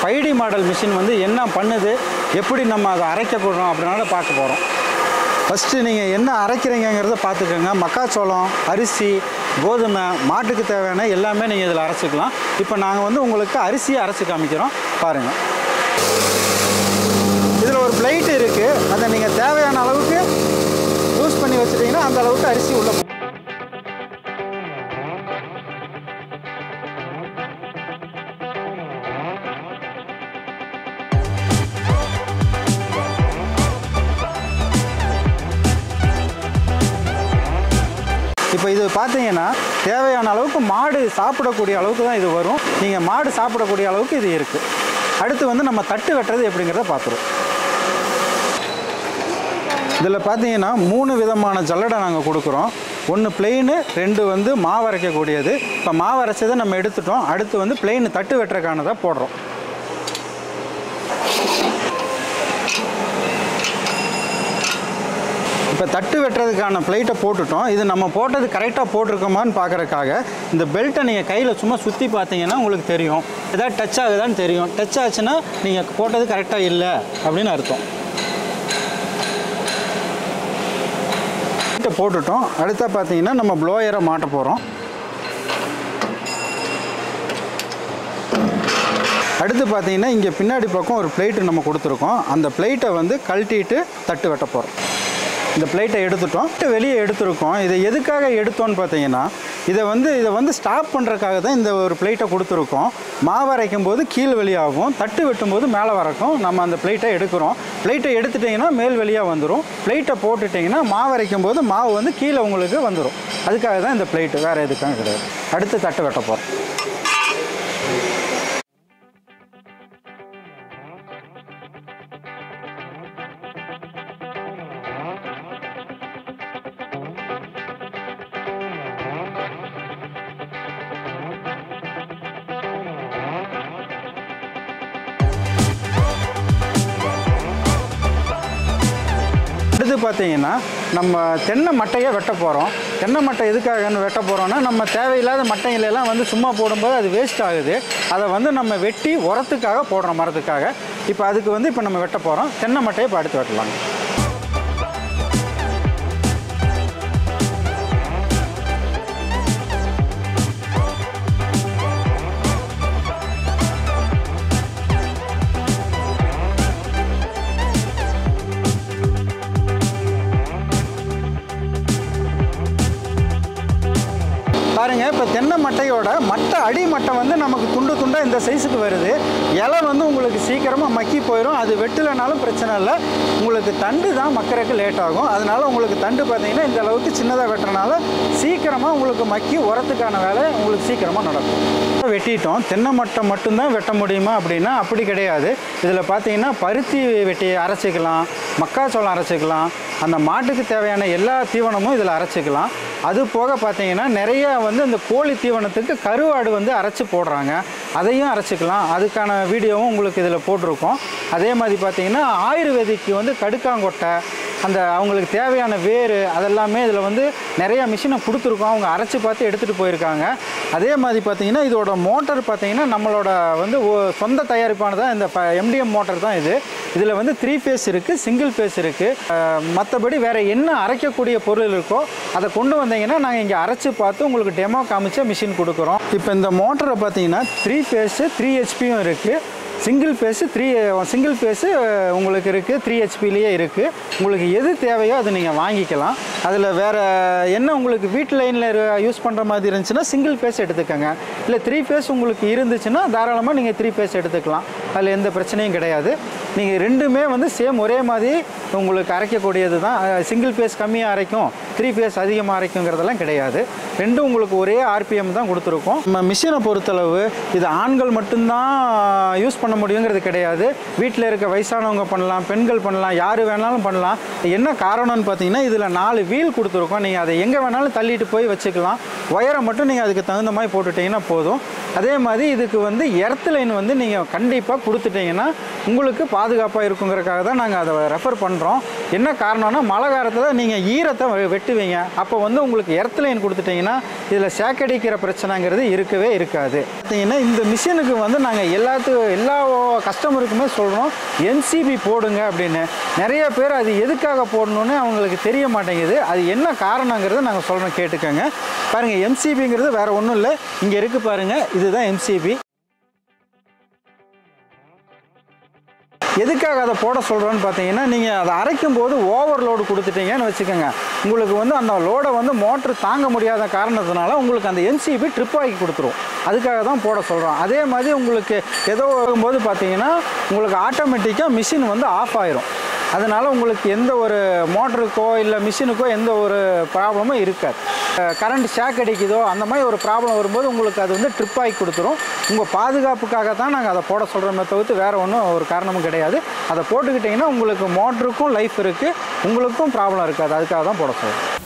Five D model machine வந்து என்ன பண்ணுது எப்படி நம்ம அதை அரைக்க போகிறோம் அப்படின்னால பார்க்க போகிறோம் ஃபஸ்ட்டு நீங்கள் என்ன அரைக்கிறீங்கங்கிறத பார்த்துக்கோங்க மக்காச்சோளம் அரிசி கோதுமை மாட்டுக்கு தேவையான எல்லாமே நீங்கள் இதில் அரைச்சிக்கலாம் இப்போ நாங்கள் வந்து உங்களுக்கு அரிசியை அரைச்சி காமிக்கிறோம் பாருங்கள் இதில் ஒரு பிளேட் இருக்குது அதை நீங்கள் தேவையான அளவுக்கு யூஸ் பண்ணி வச்சுட்டிங்கன்னா அந்த அளவுக்கு அரிசி உள்ள போகும். இப்போ இது பார்த்தீங்கன்னா தேவையான அளவுக்கு மாடு சாப்பிடக்கூடிய அளவுக்கு தான் இது வரும் நீங்கள் மாடு சாப்பிடக்கூடிய அளவுக்கு இது இருக்குது அடுத்து வந்து நம்ம தட்டு வெட்டுறது எப்படிங்கிறத பார்த்துருவோம் இதில் பார்த்தீங்கன்னா மூணு விதமான ஜல்லடை நாங்கள் கொடுக்குறோம் ஒன்று பிளெயின் ரெண்டு வந்து மாவு அரைக்கக்கூடியது இப்போ மாவு அரைச்சதை நம்ம எடுத்துட்டோம் அடுத்து வந்து பிளெயின் தட்டு வெட்டுறக்கானதை போடுறோம் இப்போ தட்டு வெட்டுறதுக்கான பிளேட்டை போட்டுட்டோம் இது நம்ம போட்டது கரெக்டாக போட்டிருக்கோமான்னு பார்க்குறக்காக இந்த பெல்ட்டை நீங்கள் கையில் சும்மா சுற்றி பார்த்தீங்கன்னா உங்களுக்கு தெரியும் ஏதாவது டச் ஆகுதான்னு தெரியும் டச் ஆச்சுன்னா நீங்கள் போட்டது கரெக்டாக இல்லை அப்படின்னு அர்த்தம் பிளேட்டை போட்டுட்டோம் அடுத்தா பார்த்தீங்கன்னா நம்ம ப்ளோயரை மாட்ட போகிறோம் அடுத்து பார்த்தீங்கன்னா இங்கே பின்னாடி பக்கம் ஒரு பிளேட்டு நம்ம கொடுத்துருக்கோம் அந்த பிளேட்டை வந்து கழட்டிட்டு தட்டு வெட்ட போகிறோம் இந்த பிளேட்டை எடுத்துட்டோம் வெளியே எடுத்திருக்கோம் இதை எதுக்காக எடுத்தோன்னு பார்த்தீங்கன்னா இதை வந்து இதை வந்து ஸ்டாப் பண்ணுறதுக்காக தான் இந்த ஒரு பிளேட்டை கொடுத்துருக்கோம் மாவு அரைக்கும் போது கீழ் வெளியாகும் தட்டு வெட்டும் போது மேலே வரக்கும் நம்ம அந்த பிளேட்டை எடுக்கிறோம் பிளேட்டை எடுத்துட்டிங்கன்னா மேல் வெளியாக வந்துடும் பிளேட்டை போட்டுட்டிங்கன்னா மாவு அரைக்கும் போது மாவு வந்து கீழே உங்களுக்கு வந்துடும் அதுக்காக தான் இந்த பிளேட்டு வேறு எதுக்காக கிடையாது அடுத்து தட்டு வெட்ட போகிறோம் அடுத்து பார்த்தீங்கன்னா நம்ம தென்னை மட்டையை வெட்ட போகிறோம் தென்னை மட்டை எதுக்காகன்னு வெட்ட போகிறோம்னா நம்ம தேவையில்லாத மட்டைகள் எல்லாம் வந்து சும்மா போடும்போது அது வேஸ்ட் ஆகுது அதை வந்து நம்ம வெட்டி உரத்துக்காக போடுறோம் மரத்துக்காக இப்போ அதுக்கு வந்து இப்போ நம்ம வெட்ட போகிறோம் தென்னை மட்டையை இப்போ அடுத்து வெட்டலாங்க பாருங்க இப்போ தென்னை மட்டையோட மட்டை அடி மட்டை வந்து நமக்கு துண்டு துண்டாக இந்த சைஸுக்கு வருது இலை வந்து உங்களுக்கு சீக்கிரமாக மக்கி போயிடும் அது வெட்டலைனாலும் பிரச்சனை இல்லை உங்களுக்கு தண்டு தான் மக்கறதுக்கு லேட் ஆகும் அதனால உங்களுக்கு தண்டு பார்த்தீங்கன்னா இந்த அளவுக்கு சின்னதாக வெட்டுறனால சீக்கிரமாக உங்களுக்கு மக்கி உரத்துக்கான வேலை உங்களுக்கு சீக்கிரமாக நடக்கும் வெட்டிட்டோம் தென்னை மட்டை மட்டும்தான் வெட்ட முடியுமா அப்படின்னா அப்படி கிடையாது இதில் பார்த்தீங்கன்னா பருத்தி வெட்டி அரைச்சிக்கலாம் மக்காச்சோளம் அரைச்சிக்கலாம் அந்த மாட்டுக்கு தேவையான எல்லா தீவனமும் இதில் அரைச்சிக்கலாம் அது போக பார்த்தீங்கன்னா நிறைய வந்து இந்த கோழி தீவனத்துக்கு கருவாடு வந்து அரைச்சி போடுறாங்க அதையும் அரைச்சிக்கலாம் அதுக்கான வீடியோவும் உங்களுக்கு இதில் போட்டிருக்கோம் அதே மாதிரி பார்த்தீங்கன்னா ஆயுர்வேதிக்கு வந்து கடுக்காங்கொட்டை அந்த அவங்களுக்கு தேவையான வேர் அதெல்லாமே இதில் வந்து நிறைய மிஷினை கொடுத்துருக்கோம் அவங்க அரைச்சி பார்த்து எடுத்துகிட்டு போயிருக்காங்க அதே மாதிரி பார்த்தீங்கன்னா இதோட மோட்டர் பார்த்தீங்கன்னா நம்மளோட வந்து ஒ- சொந்த தயாரிப்பானதான் இந்த எம்டிஎம் மோட்டர் தான் இது இதில் வந்து த்ரீ ஃபேஸ் இருக்குது சிங்கிள் ஃபேஸ் இருக்குது மற்றபடி வேறு என்ன அரைக்கக்கூடிய பொருள் இருக்கோ அதை கொண்டு வந்தீங்கன்னா நாங்கள் இங்கே அரைச்சி பார்த்து உங்களுக்கு டெமோ காமிச்ச மிஷின் கொடுக்குறோம் இப்போ இந்த மோட்டரை பார்த்தீங்கன்னா த்ரீ ஃபேஸு த்ரீ ஹெச்பியும் இருக்குது single phase three single phase உங்களுக்கு இருக்குது த்ரீ ஹெச்பிலேயே இருக்குது உங்களுக்கு எது தேவையோ அதை நீங்கள் வாங்கிக்கலாம் அதில் வேறு என்ன உங்களுக்கு வீட்டு லைனில் யூஸ் பண்ணுற மாதிரி இருந்துச்சுன்னா சிங்கிள் ஃபேஸ் எடுத்துக்கோங்க இல்லை த்ரீ ஃபேஸ் உங்களுக்கு இருந்துச்சுன்னா தாராளமாக நீங்கள் த்ரீ ஃபேஸ் எடுத்துக்கலாம் அதில் எந்த பிரச்சனையும் கிடையாது நீங்கள் ரெண்டுமே வந்து சேம் ஒரே மாதிரி உங்களுக்கு அரைக்கக்கூடியது தான் சிங்கிள் ஃபேஸ் கம்மியாக அரைக்கும் த்ரீ ஃபேஸ் அதிகமாக அரைக்குங்கிறதெல்லாம் கிடையாது ரெண்டும் உங்களுக்கு ஒரே ஆர்பிஎம் தான் கொடுத்துருக்கோம் நம்ம மிஷினை பொறுத்தளவு இது ஆண்கள் மட்டும்தான் யூஸ் பண்ண முடியுங்கிறது கிடையாது வீட்டில் இருக்க வயசானவங்க பண்ணலாம் பெண்கள் பண்ணலாம் யார் வேணாலும் பண்ணலாம் என்ன காரணம்னு பார்த்தீங்கன்னா இதில் நாலு வீல் கொடுத்துருக்கோம் நீங்கள் அதை எங்கே வேணாலும் தள்ளிட்டு போய் வச்சுக்கலாம் ஒயரை மட்டும் நீங்கள் அதுக்கு தகுந்த மாதிரி போட்டுட்டிங்கன்னா போதும் அதே மாதிரி இதுக்கு வந்து எர்த் லைன் வந்து நீங்கள் கண்டிப்பாக கொடுத்துட்டிங்கன்னா உங்களுக்கு பாதுகாப்பாக இருக்குங்கிறதுக்காக தான் நாங்கள் அதை ரெஃபர் பண்ணுறோம் என்ன காரணம்னா மழை காலத்தில் நீங்கள் ஈரத்தை வெ- வெட்டுவீங்க அப்போ வந்து உங்களுக்கு எர்த் லைன் கொடுத்துட்டிங்கன்னா இதில் சேக்கடிக்கிற பிரச்சனைங்கிறது இருக்கவே இருக்காது பார்த்தீங்கன்னா இந்த மிஷினுக்கு வந்து நாங்கள் எல்லாத்துக்கும் எல்லா கஸ்டமருக்குமே சொல்கிறோம் என்சிபி போடுங்க அப்படின்னு நிறைய பேர் அது எதுக்காக போடணும்னு அவங்களுக்கு தெரிய மாட்டேங்குது அது என்ன காரணங்கிறத நாங்கள் சொல்கிறோம் கேட்டுக்கோங்க பாருங்கள் எம்சிபிங்கிறது வேறு ஒன்றும் இல்லை இங்கே இருக்குது பாருங்கள் இதுதான் எம்சிபி எதுக்காக அதை போட சொல்கிறோன்னு பார்த்தீங்கன்னா நீங்கள் அதை அரைக்கும் போது ஓவர்லோடு கொடுத்துட்டீங்கன்னு வச்சுக்கோங்க உங்களுக்கு வந்து அந்த லோடை வந்து மோட்ரு தாங்க முடியாத காரணத்தினால உங்களுக்கு அந்த என்சிபி ட்ரிப் ஆகி கொடுத்துரும் அதுக்காக தான் போட சொல்கிறோம் அதே மாதிரி உங்களுக்கு ஏதோ வரும்போது பார்த்தீங்கன்னா உங்களுக்கு ஆட்டோமேட்டிக்காக மிஷின் வந்து ஆஃப் ஆயிரும் அதனால் உங்களுக்கு எந்த ஒரு மோட்டருக்கோ இல்லை மிஷினுக்கோ எந்த ஒரு ப்ராப்ளமும் இருக்காது கரண்ட் ஷாக் அடிக்குதோ அந்த மாதிரி ஒரு ப்ராப்ளம் வரும்போது உங்களுக்கு அது வந்து ட்ரிப் ஆகி கொடுத்துரும் உங்கள் பாதுகாப்புக்காக தான் நாங்கள் அதை போட சொல்கிறோமே தவிர்த்து வேறு ஒன்றும் ஒரு காரணமும் கிடையாது அதை போட்டுக்கிட்டிங்கன்னா உங்களுக்கு மோட்டருக்கும் லைஃப் இருக்குது உங்களுக்கும் ப்ராப்ளம் இருக்காது அதுக்காக தான் போட சொல்கிறோம்